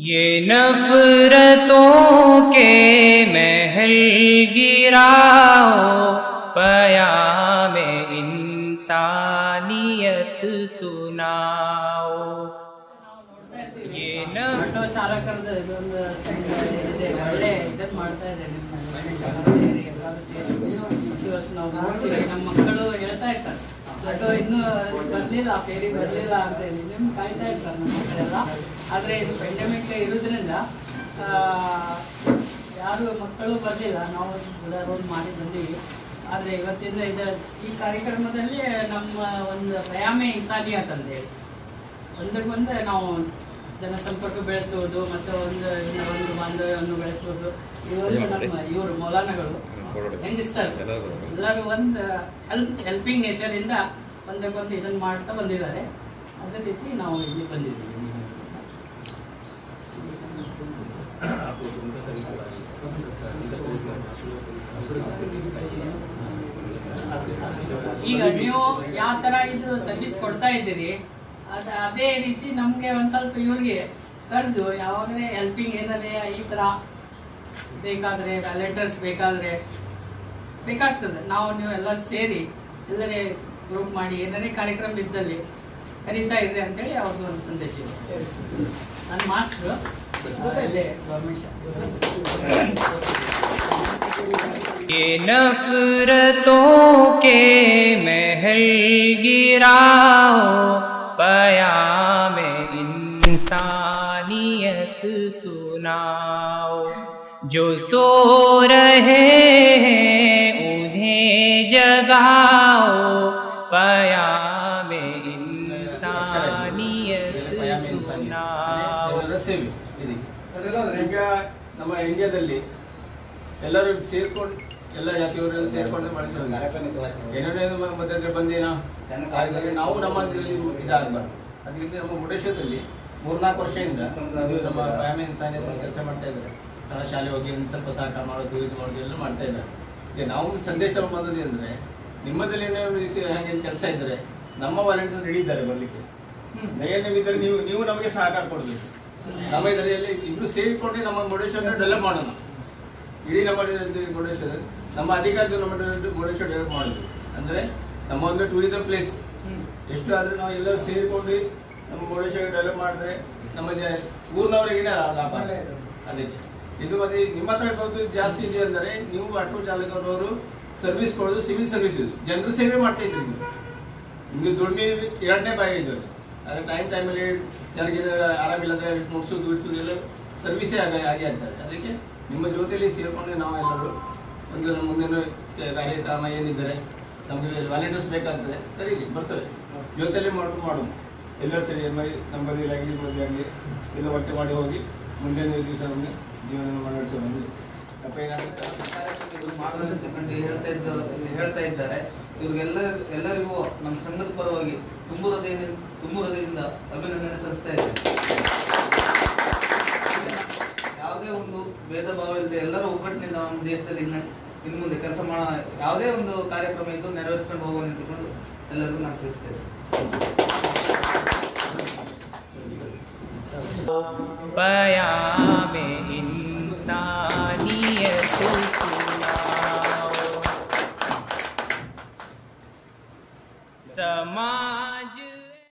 ये नफरतों के महल गिराओ पयामे इंसानियत सुनाओ ये न ಆಟೋ ಚಾಲಕರದ್ದು ಇದೊಂದು ಸಣ್ಣ ಇದೆ ಒಳ್ಳೆ ಇದನ್ನ ಮಾಡ್ತಾ ಇದ್ದೇನೆ ಸೇರಿ ಎಲ್ಲರೂ ಸೇರಿ ಪ್ರತಿ ವರ್ಷ ನಾವು ನೋಡ್ತೀವಿ ನಮ್ಮ ಮಕ್ಕಳು ಹೇಳ್ತಾ ಇರ್ತಾರೆ ಆಟೋ ಇನ್ನೂ ಬರ್ಲಿಲ್ಲ ಫೇರಿ ಬರ್ಲಿಲ್ಲ ಅಂತ ಹೇಳಿ ನಿಮ್ ಕಾಯ್ತಾ ಇರ್ತಾರೆ ನಮ್ಮ ಮಕ್ಕಳೆಲ್ಲ ಆದ್ರೆ ಇದು ಪೆಂಡಮಿಕ್ ಇರೋದ್ರಿಂದ ಆ, ಯಾರು ಮಕ್ಕಳು ಬರ್ಲಿಲ್ಲ ನಾವು ಒಂದು ಮಾಡಿ ಬಂದೀವಿ ಆದ್ರೆ ಇವತ್ತಿಂದ ಇದು ಈ ಕಾರ್ಯಕ್ರಮದಲ್ಲಿ ನಮ್ಮ ಒಂದು ಪ್ರಯಾಮೆ ಇನ್ಸಾನಿಯತ್ ಅಂತ ಹೇಳಿ ಒಂದಕ್ಕೊಂದು ನಾವು ಜನಸಂಪರ್ಕ ಬೆಳೆಸುವುದು ಮತ್ತು ಒಂದು ಇನ್ನ ಒಂದು ಬಾಂಧವ್ಯವನ್ನು ಬೆಳೆಸುವುದು ಇವರು ನಮ್ಮ ಇವರು ಮೌಲಾನಗಳು ಯಂಗ್ಸ್ಟರ್ಸ್ ಎಲ್ಲರೂ ಒಂದು ಹೆಲ್ಪ್ ಹೆಲ್ಪಿಂಗ್ ನೇಚರಿಂದ ಒಂದಕ್ಕೊಂದು ಇದನ್ನು ಮಾಡ್ತಾ ಬಂದಿದ್ದಾರೆ ಅದೇ ರೀತಿ ನಾವು ಇಲ್ಲಿ ಬಂದಿದ್ದೀವಿ ಈಗ ನೀವು ಯಾವ ತರ ಇದು ಸರ್ವಿಸ್ ಕೊಡ್ತಾ ಇದ್ದೀರಿ ಅದ ಅದೇ ರೀತಿ ನಮ್ಗೆ ಒಂದ್ ಸ್ವಲ್ಪ ಇವ್ರಿಗೆ ಕರೆದು ಯಾವಾಗಲೇ ಹೆಲ್ಪಿಂಗ್ ಏನಾದ್ರೆ ಈ ತರ ಬೇಕಾದ್ರೆ ಲೆಟರ್ಸ್ ಬೇಕಾದ್ರೆ ಬೇಕಾಗ್ತದೆ ನಾವು ನೀವು ಎಲ್ಲರೂ ಸೇರಿ ಎಲ್ಲರೇ ಗ್ರೂಪ್ ಮಾಡಿ ಏನಾರೇ ಕಾರ್ಯಕ್ರಮ ಇದ್ದಲ್ಲಿ ಕರೀತಾ ಇದ್ರೆ ಅಂತೇಳಿ ಅವ್ರದ್ದು ಒಂದು ಸಂದೇಶ ಇದೆ ನನ್ನ ಮಾಸ್ಟ್ರು ಇಲ್ಲೇ ಗೌರ್ಮೆಂಟ್ ये नफरतों के महल गिराओ पयामे इंसानियत सुनाओ जो सो रहे हैं उन्हें जगाओ पयामे इंसानियत सुनाओ ಜನರ ಸೇವೆ ಇದೆ ಈಗ ನಮ್ಮ ಇಂಡಿಯಾದಲ್ಲಿ ಎಲ್ಲರೂ ಸೇರ್ಕೊಂಡು ಎಲ್ಲ ಜಾತಿಯವರು ಸೇರ್ಕೊಂಡು ಮಾಡ್ತಾರೆ ಏನೇನೋ ಮಧ್ಯದಲ್ಲಿ ಬಂದೇನೋ ಹಾಗಾಗಿ ನಾವು ನಮ್ಮ ಇದಾಗಬಾರ್ದು ಅದರಿಂದ ನಮ್ಮ ಮುರುಡೇಶ್ವರದಲ್ಲಿ ಮೂರ್ನಾಲ್ಕು ವರ್ಷದಿಂದ ಇದು ನಮ್ಮ ಫ್ಯಾಮಿಲಿ ಸಾನ್ಯ ಕೆಲಸ ಮಾಡ್ತಾ ಇದ್ದಾರೆ ಕನ್ನಡ ಶಾಲೆ ಹೋಗಿ ಒಂದು ಸ್ವಲ್ಪ ಸಹಕಾರ ಮಾಡೋದು ಇದು ಮಾಡೋದು ಎಲ್ಲ ಮಾಡ್ತಾ ಇದ್ದಾರೆ ಈಗ ನಾವು ಒಂದು ಸಂದೇಶ ತಗೊಂಡು ಬಂದದ್ದು ಅಂದರೆ ನಿಮ್ಮದಲ್ಲಿ ಏನಾದ್ರು ಹಾಗೆ ಕೆಲಸ ಇದ್ದರೆ ನಮ್ಮ ವಾಲಂಟಿಯರ್ಸ್ ರೆಡಿ ಇದ್ದಾರೆ ಬರಲಿಕ್ಕೆ ದಯವಿದ್ದರೆ ನೀವು ನೀವು ನಮಗೆ ಸಹಕಾರ ಕೊಡಬೇಕು ನಮ್ಮ ಇದರಲ್ಲಿ ಇಬ್ರು ಸೇರಿಕೊಂಡು ನಮ್ಮ ಮುರುಡೇಶ್ವರ ಡೆವಲಪ್ ಮಾಡೋಣ ಇಡೀ ನಮ್ಮ ಇದು ಮುರುಡೇಶ್ವರ ನಮ್ಮ ಅಧಿಕಾರದ ನಮ್ಮ ಮುರುಡೇಶ್ವರ ಡೆವಲಪ್ ಮಾಡೋದು ಅಂದರೆ ನಮ್ಮ ಒಂದು ಟೂರಿಸಂ ಪ್ಲೇಸ್ ಎಷ್ಟು ಆದರೂ ನಾವು ಎಲ್ಲರೂ ಸೇರಿಕೊಂಡು ನಮ್ಮ ಮುರುಡೇಶ್ವರ ಡೆವಲಪ್ ಮಾಡಿದ್ರೆ ನಮ್ಮ ಜ- ಊರಿನವರಿಗಿನ ಲಾಭ ಅದಕ್ಕೆ ಇದು ಮತ್ತೆ ನಿಮ್ಮ ಹತ್ರ ಬಂದು ಜಾಸ್ತಿ ಇದೆ ಅಂದರೆ ನೀವು ಆಟೋ ಚಾಲಕರವರು ಸರ್ವಿಸ್ ಕೊಡೋದು ಸಿವಿಲ್ ಸರ್ವಿಸ್ ಇದು ಜನರು ಸೇವೆ ಮಾಡ್ತಾ ಇದ್ರಿ ನೀವು ನಿಮ್ಗೆ ದುಡಿಮೆ ಎರಡನೇ ಬಾಯಿ ಇದು ಅದ್ರ ಟೈಮ್ ಟೈಮಲ್ಲಿ ಯಾರಿಗೆ ಆರಾಮಿಲ್ಲ ಅಂದರೆ ಮುಗಿಸೋದು ಬಿಡಿಸೋದು ಎಲ್ಲ ಸರ್ವಿಸೇ ಆಗ ಹಾಗೆ ಆಗ್ತದೆ ಅದಕ್ಕೆ ನಿಮ್ಮ ಜೊತೆಯಲ್ಲಿ ಸೇರಿಕೊಂಡು ನಾವು ಎಲ್ಲರೂ ಒಂದು ನಮ್ಮ ಮುಂದಿನ ಕಾರ್ಯಕ್ರಮ ಏನಿದ್ದಾರೆ ನಮಗೆ ವಾಲಂಟಿಯರ್ಸ್ ಬೇಕಾಗ್ತದೆ ಕರೀರಿ ಬರ್ತಾರೆ ಜೊತೆಯಲ್ಲಿ ಮಾಡ್ಕೊಂಡು ಮಾಡೋಣ ಎಲ್ಲರೂ ಸರಿ ಮೈ ನಮ್ಮ ಬದಿಯಲ್ಲಿ ಆಗಲಿ ಮದುವೆ ಆಗಲಿ ಎಲ್ಲ ಒಟ್ಟೆ ಮಾಡಿ ಹೋಗಿ ಮುಂದಿನ ದಿವಸ ನಮಗೆ ಜೀವನ ನಡೆಸೋಣ ಅಪ್ಪ ಏನಾಗುತ್ತೆ ಕಾರ್ಯಕ್ರಮಗಳು ಮಾರ್ಗದರ್ಶನ ಕಂಡು ಹೇಳ್ತಾ ಇದ್ದ ಹೇಳ್ತಾ ಇದ್ದಾರೆ ಇವ್ರಿಗೆಲ್ಲ ಎಲ್ಲರಿಗೂ ನಮ್ಮ ಸಂಘದ ಪರವಾಗಿ ತುಂಬು ಹೃದಯದಿಂದ ತುಂಬು ಹೃದಯದಿಂದ ಅಭಿನಂದನೆ ಸಲ್ಲಿಸ್ತಾ ಇದ್ದೇನೆ ಯಾವುದೇ ಒಂದು ಭೇದ ಭಾವ ಇಲ್ಲದೆ ಎಲ್ಲರ ಒಗ್ಗಟ್ಟಿನಿಂದ ನಮ್ಮ ದೇಶದಲ್ಲಿ ಇನ್ನು ಇನ್ನು ಮುಂದೆ ಕೆಲಸ ಮಾಡೋ ಯಾವುದೇ ಒಂದು ಕಾರ್ಯಕ್ರಮ ಇದ್ದು ನೆರವೇರಿಸ್ಕೊಂಡು ಹೋಗೋಣ ನಿಂತುಕೊಂಡು ಎಲ್ಲರಿಗೂ ನಾನು ತಿಳಿಸ್ತೇನೆ पयामे इंसानियत सुनाओ समाज